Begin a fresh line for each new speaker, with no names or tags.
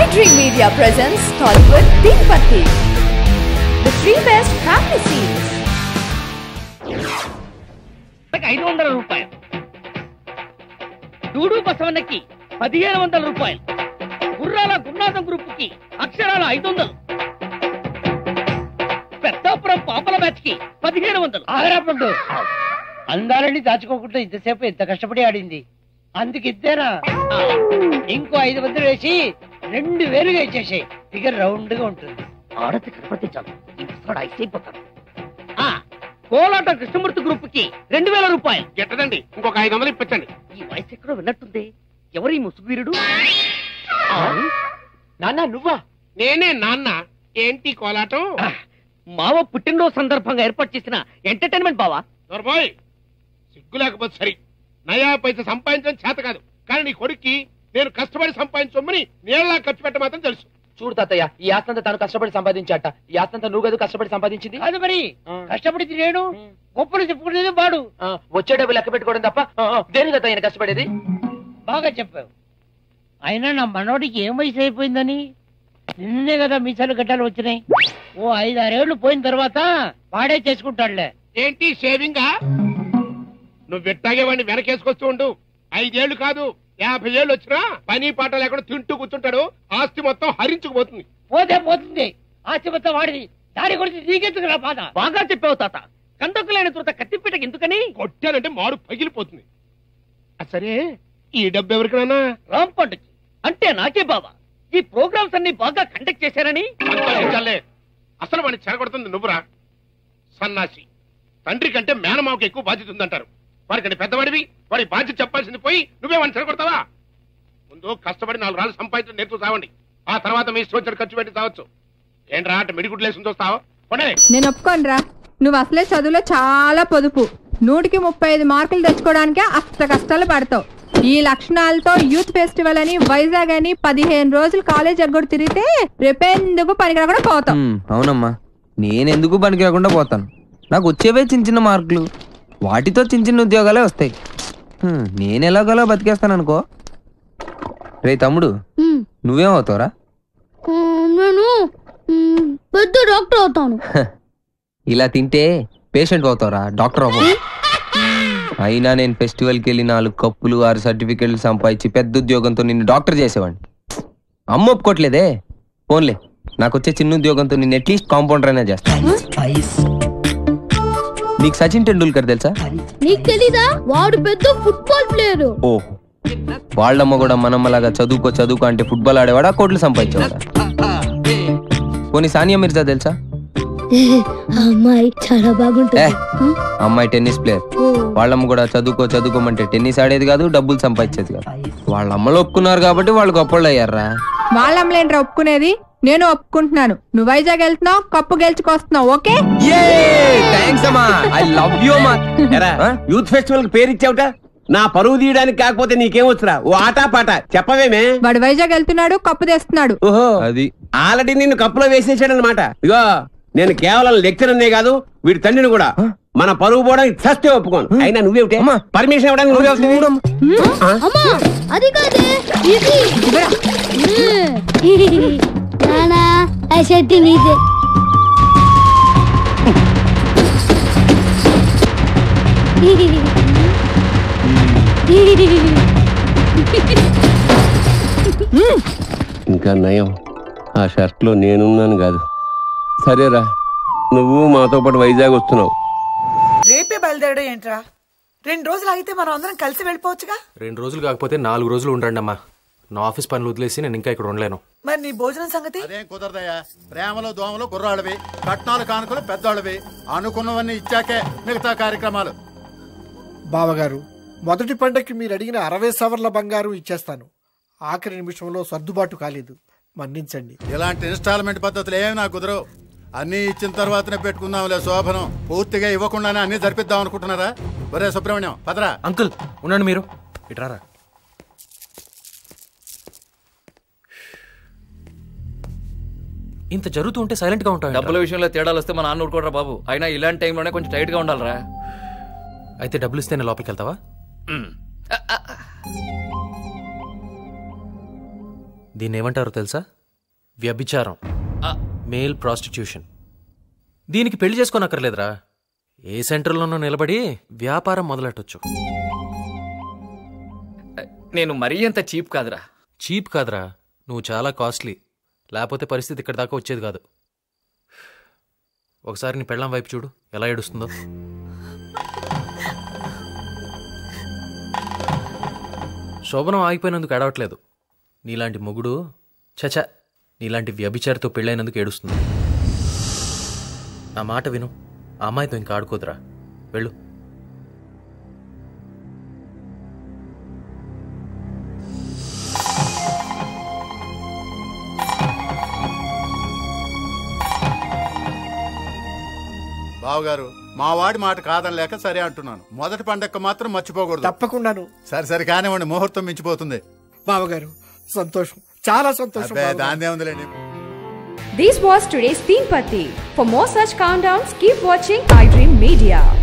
Dream Media presents Tollywood Deepati. The three best family scenes.
ఐదు వందల రూపాయలు డూడు బసవన్నకి పదిహేను వందల రూపాయలు గుర్రాల గురునాథం గ్రూప్ కి అక్షరాల ఐదు వందలు పెద్దాపురం పాపల బ్యాచ్ కి పదిహేను వందలు
ఆగరాపండు అందాలని దాచుకోకుండా ఇంతసేపు ఎంత కష్టపడి ఆడింది అందుకు ఇద్దేనా ఇంకో ఐదు వందలు వేసి రెండు వేలుగా ఇచ్చేసాయి ఫిగర్ రౌండ్ గా ఉంటుంది
ఆడది కనపడితే చాలు ఈ ముసలాడు ఐస్ అయిపోతాడు ఆ, కోలాట కృష్ణమూర్తి గ్రూప్ కి రెండు వేల రూపాయలు
గిట్టదండి ఇంకొక ఐదు వందలు ఇప్పించండి
ఈ వయసు ఎక్కడో విన్నట్టుంది ఎవరి ముసుగువీరుడు
నాన్న నువ్వా
నేనే నాన్న ఏంటి కోలాటం
మావ పుట్టినరోజు సందర్భంగా ఏర్పాటు చేసిన ఎంటర్టైన్మెంట్ బావా
నోర్మోయ్ సిగ్గు లేకపోతే సరి నయా పైసా సంపాదించడం చేత కాదు కానీ నీ కొడుక్కి నేను కష్టపడి సంపాదించమని నీళ్ళ ఖర్చు పెట్ట మాత్రం తెలుసు
చూడు తాతయ్య ఈ ఆస్తంతా తను కష్టపడి సంపాదించాట ఈ ఆస్తంతా నువ్వు కదా కష్టపడి సంపాదించింది
కాదు మరి కష్టపడి నేను గొప్పలు చెప్పుకునేది వాడు
ఆ, వచ్చే డబ్బు లెక్క పెట్టుకోవడం తప్ప ఆ, ఆ, దేని కదా ఆయన కష్టపడేది
బాగా చెప్పావు అయినా నా మనోడికి ఏం వయసు అయిపోయిందని నిన్నే కదా మీసాలు గడ్డలు వచ్చినాయి ఓ ఐదు ఆరేళ్లు పోయిన తర్వాత వాడే చేసుకుంటాడులే
ఏంటి షేవింగా నువ్వు విట్టాగే వాడిని వెనకేసుకొస్తూ ఉండు ఐదేళ్లు కాదు యాభై ఏళ్ళు వచ్చినా పని పాట లేకుండా తింటూ కూర్చుంటాడు ఆస్తి మొత్తం హరించుకుపోతుంది
పోతే పోతుంది ఆస్తి మొత్తం వాడిది దాని గురించి నీకెందుకు నా బాధ
బాగా చెప్పావు తాత కందకు లేని తురత కత్తిపీటకి ఎందుకని
కొట్టానంటే మారు పగిలిపోతుంది ఆ సరే ఈ డబ్బు ఎవరికి నాన్నా
రామ్ పండుగ అంటే నాకే బావా ఈ ప్రోగ్రామ్స్ అన్ని బాగా కండక్ట్ చేశారని
సంతోషించాలే అసలు వాడిని చెరగొడుతుంది నువ్వురా సన్నాసి తండ్రి కంటే మేనమావకి ఎక్కువ బాధ్యత ఉందంటారు వాడికంటే పెద్దవాడివి వాడి బాధ్యత చెప్పాల్సింది పోయి నువ్వే వాడిని చెరగొడతావా ముందు కష్టపడి నాలుగు రాళ్ళు సంపాదించడం నేర్చు సావండి ఆ తర్వాత మీ ఇష్టం వచ్చినట్టు ఖర్చు పెట్టి తావచ్చు ఏంట్రా అంటే మిడిగుడ్లు వేసి చూస్తావా కొనే
నేను ఒప్పుకోనరా నువ్వు అసలే చదువులో చాలా పొదుపు నూటికి ముప్పై ఐదు మార్కులు తెచ్చుకోవడానికే అస్త కష్టాలు పడతావు ఈ లక్షణాలతో యూత్ ఫెస్టివల్ అని వైజాగ్ అని పదిహేను రోజులు కాలేజ్ ఎగ్గొడు తిరిగితే రేపెందుకు పనికి రాకుండా పోతావు
మ్మ్, అవునమ్మా నేనెందుకు పనికి రాకుండా పోతాను నాకు వచ్చేవే చిన్న చిన్న మార్కులు వాటితో చిన్న చిన్న ఉద్యోగాలే వస్తాయి హ్మ్, నేను ఎలాగోలా బతికేస్తాను అనుకో రే తమ్ముడు నువ్వేం అవుతావురా
నేను మ్, పెద్ద డాక్టర్ అవుతాను
ఇలా తింటే పేషెంట్ అవుతావురా డాక్టర్ అవ్వ అయినా నేను ఫెస్టివల్కి వెళ్ళి నాలుగు కప్పులు ఆరు సర్టిఫికెట్లు సంపాదించి పెద్ద ఉద్యోగంతో నిన్ను డాక్టర్ చేసేవాడిని అమ్మ ఒప్పుకోవట్లేదే ఫోన్లే నాకు వచ్చే చిన్న ఉద్యోగంతో నిన్ను అట్లీస్ట్ కాంపౌండర్ అయినా చేస్తాను నీకు సచిన్ టెండూల్కర్ తెలుసా
నీకు తెలీదా వాడు పెద్ద ఫుట్బాల్ ప్లేయర్
ఓ వాళ్ళమ్మ కూడా మనమ్మలాగా చదువుకో చదువుకో అంటే ఫుట్బాల్ ఆడేవాడా కోట్లు సంపాదించేవాడా పోనీ సానియా మిర్జా తెలుసా
అమ్మాయి చాలా
ఏ
బాగుంటుంది
అమ్మాయి టెన్నిస్ ప్లేయర్
ఓ,
వాళ్ళమ్మ కూడా చదువుకో చదువుకోమంటే టెన్నిస్ ఆడేది కాదు డబ్బులు సంపాదించేది కాదు వాళ్ళ అమ్మలు ఒప్పుకున్నారు కాబట్టి వాళ్ళు గొప్పళ్ళు అయ్యారా
వాళ్ళ అమ్మలేంట్రా ఒప్పుకునేది నేను ఒప్పుకుంటున్నాను నువ్వు వైజాగ్ వెళ్తున్నావు కప్పు గెలుచుకొస్తున్నావు ఓకే
థ్యాంక్స్ అమ్మా ఐ లవ్ యూ అమ్మా
ఎరా
ఆ?
యూత్ ఫెస్టివల్ కి పేరు ఇచ్చావుట నా పరువు తీయడానికి కాకపోతే నీకేం వచ్చురా ఓ ఆటా పాట చెప్పవేమే
వాడు వైజాగ్ వెళ్తున్నాడు కప్పు తెస్తున్నాడు
ఓహో
అది
ఆల్రెడీ నిన్ను కప్పులో వేసేసాడు అనమాట ఇగో నేను కేవలం లెక్చరర్నే కాదు వీడి తండ్రిని కూడా మన పరువు పోవడానికి చస్తే ఒప్పుకోను అయినా నువ్వేమిటే
అమ్మా.
పర్మిషన్ ఇవ్వడానికి నువ్వే వస్తుంది
అమ్మా అది కాదే ఇది నానా ఆ షర్ట్ నీదే
ఇంకా నయం ఆ షర్ట్ లో నేనున్నాను కాదు సరేరా నువ్వు మాతో పాటు వైజాగ్ వస్తున్నావు
రేపే బయలుదేరడం ఏంట్రా రెండు రోజులు ఆగితే మనం అందరం కలిసి వెళ్ళిపోవచ్చుగా
రెండు రోజులు కాకపోతే నాలుగు రోజులు ఉండండి అమ్మా నా ఆఫీస్ పనులు వదిలేసి నేను ఇంకా ఇక్కడ ఉండలేను
మరి నీ భోజనం సంగతి
అదేం కుదరదయ్యా ప్రేమలో దోమలు కుర్రాళ్ళవి కట్నాలు కానుకలు పెద్దోళ్ళవి అనుకున్నవన్నీ ఇచ్చాకే మిగతా కార్యక్రమాలు
బావగారు మొదటి పంటకి మీరు అడిగిన అరవై సవర్ల బంగారం ఇచ్చేస్తాను ఆఖరి నిమిషంలో సర్దుబాటు కాలేదు మన్నించండి
ఇలాంటి ఇన్స్టాల్మెంట్ పద్ధతులు ఏమి నాకు కుదరవు అన్ని ఇచ్చిన తర్వాతనే పెట్టుకుందాంలే శోభనం పూర్తిగా ఇవ్వకుండానే అన్ని జరిపిద్దాం అనుకుంటున్నారా ఒరే సుబ్రహ్మణ్యం పదరా
అంకుల్ ఉండండి మీరు ఇట్రారా ఇంత జరుగుతూ ఉంటే సైలెంట్ గా ఉంటాయి
డబ్బుల విషయంలో తేడాలు వస్తే మా నాన్న ఊరుకోడరా బాబు అయినా ఇలాంటి టైంలోనే కొంచెం టైట్ గా ఉండాలిరా
అయితే డబ్బులు ఇస్తే నేను లోపలికి వెళ్తావా దీన్ని ఏమంటారో తెలుసా వ్యభిచారం మేల్ ప్రాస్టిట్యూషన్ దీనికి పెళ్లి చేసుకోనక్కర్లేదురా ఏ సెంటర్లోనో నిలబడి వ్యాపారం మొదలెట్టొచ్చు
నేను మరీ అంత చీప్ కాదురా
చీప్ కాదురా నువ్వు చాలా కాస్ట్లీ లేకపోతే పరిస్థితి ఇక్కడ దాకా వచ్చేది కాదు ఒకసారి నీ పెళ్ళం వైపు చూడు ఎలా ఏడుస్తుందో శోభనం ఆగిపోయినందుకు ఏడవట్లేదు నీలాంటి మొగుడు చచ నీలాంటి వ్యభిచారితో పెళ్ళైనందుకు ఏడుస్తుంది నా మాట విను ఆ అమ్మాయితో ఇంకా ఆడుకోదురా వెళ్ళు
బావగారు మా వాడి మాట కాదని లేక సరే అంటున్నాను మొదటి పండగ మాత్రం మర్చిపోకూడదు
తప్పకుండాను
సరే సరే కానివ్వండి ముహూర్తం మించిపోతుంది
బావగారు సంతోషం చాలా సంతోషం
అబ్బే,
బావగారు.
దాన్నే ఉందిలేండి
This was today's Teen Patti. For more such countdowns, keep watching iDream Media.